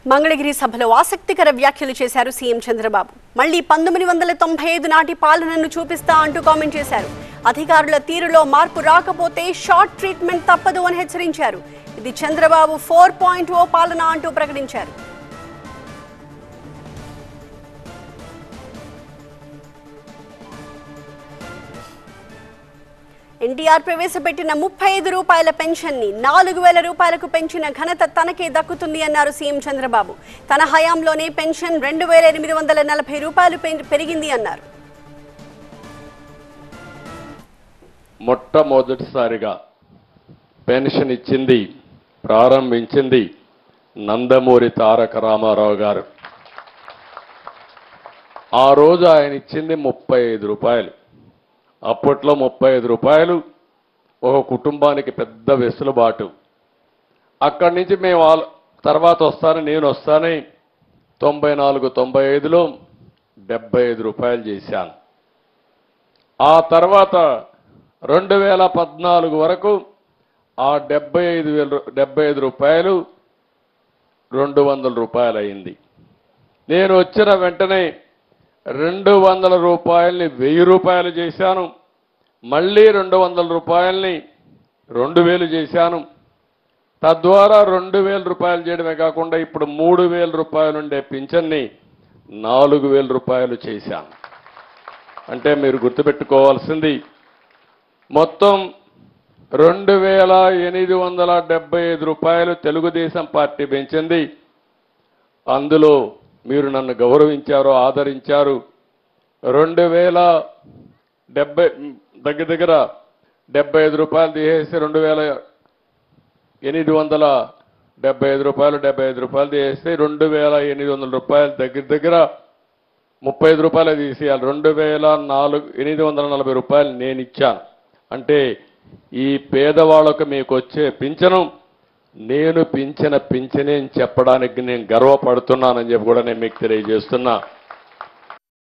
మంగళగిరి సభలో ఆసక్తికర వ్యాఖ్యలు చేశారు సీఎం చంద్రబాబు మళ్ళీ పంతొమ్మిది వందల తొంభై ఐదు నాటి పాలనను చూపిస్తా అంటూ కామెంట్ చేశారు అధికారుల తీరులో మార్పు రాకపోతే షార్ట్ ట్రీట్మెంట్ తప్పదు అని హెచ్చరించారు ఇది చంద్రబాబు ఫోర్ పాయింట్ ఓ పాలన అంటూ ప్రకటించారు ఎన్టీఆర్ ప్రవేశపెట్టిన ముప్పై ఐదు రూపాయల పెన్షన్ ని నాలుగు వేల రూపాయలకు పెంచిన ఘనత తనకే దక్కుతుంది అన్నారు సీఎం చంద్రబాబు తన హయాంలోనే పెన్షన్ రెండు వేల ఎనిమిది వందల నలభై రూపాయలు పెం- పెరిగింది అన్నారు మొట్టమొదటిసారిగా పెన్షన్ ఇచ్చింది ప్రారంభించింది నందమూరి తారక రామారావు గారు ఆ రోజు ఆయన ఇచ్చింది ముప్పై ఐదు రూపాయలు అప్పట్లో ముప్పై ఐదు రూపాయలు ఒక కుటుంబానికి పెద్ద వెసులుబాటు అక్కడి నుంచి మేము ఆల్- తర్వాత వస్తాను నేను వస్తానని తొంభై నాలుగు తొంభై ఐదులో డెబ్బై ఐదు రూపాయలు చేశాను ఆ తర్వాత రెండు వేల పద్నాలుగు వరకు ఆ డెబ్బై ఐదు వేల రూ- డెబ్బై ఐదు రూపాయలు రెండు వందల రూపాయలు అయింది నేను వచ్చిన వెంటనే రెండు వందల రూపాయల్ని వెయ్యి రూపాయలు చేశాను మళ్ళీ రెండు వందల రూపాయల్ని రెండు వేలు చేశాను తద్వారా రెండు వేల రూపాయలు చేయడమే కాకుండా ఇప్పుడు మూడు వేల రూపాయలు ఉండే పింఛన్ని నాలుగు వేల రూపాయలు చేశాను అంటే మీరు గుర్తుపెట్టుకోవాల్సింది మొత్తం రెండు వేల ఎనిమిది వందల డెబ్బై ఐదు రూపాయలు తెలుగుదేశం పార్టీ పెంచింది అందులో మీరు నన్ను గౌరవించారు ఆదరించారు రెండు వేల డెబ్బై దగ్గర దగ్గర డెబ్బై ఐదు రూపాయలు తీసేసి రెండు వేల ఎనిమిది వందల డెబ్బై ఐదు రూపాయలు డెబ్బై ఐదు రూపాయలు తీసేస్తే రెండు వేల ఎనిమిది వందల రూపాయలు దగ్గర దగ్గర ముప్పై ఐదు రూపాయలు తీసేయాలి రెండు వేల నాలుగు ఎనిమిది వందల నలభై రూపాయలు నేను ఇచ్చాను అంటే ఈ పేదవాళ్ళకు మీకు వచ్చే పింఛను నేను పింఛన పింఛనే అని చెప్పడానికి నేను గర్వపడుతున్నానని చెప్పి కూడా నేను మీకు తెలియజేస్తున్నా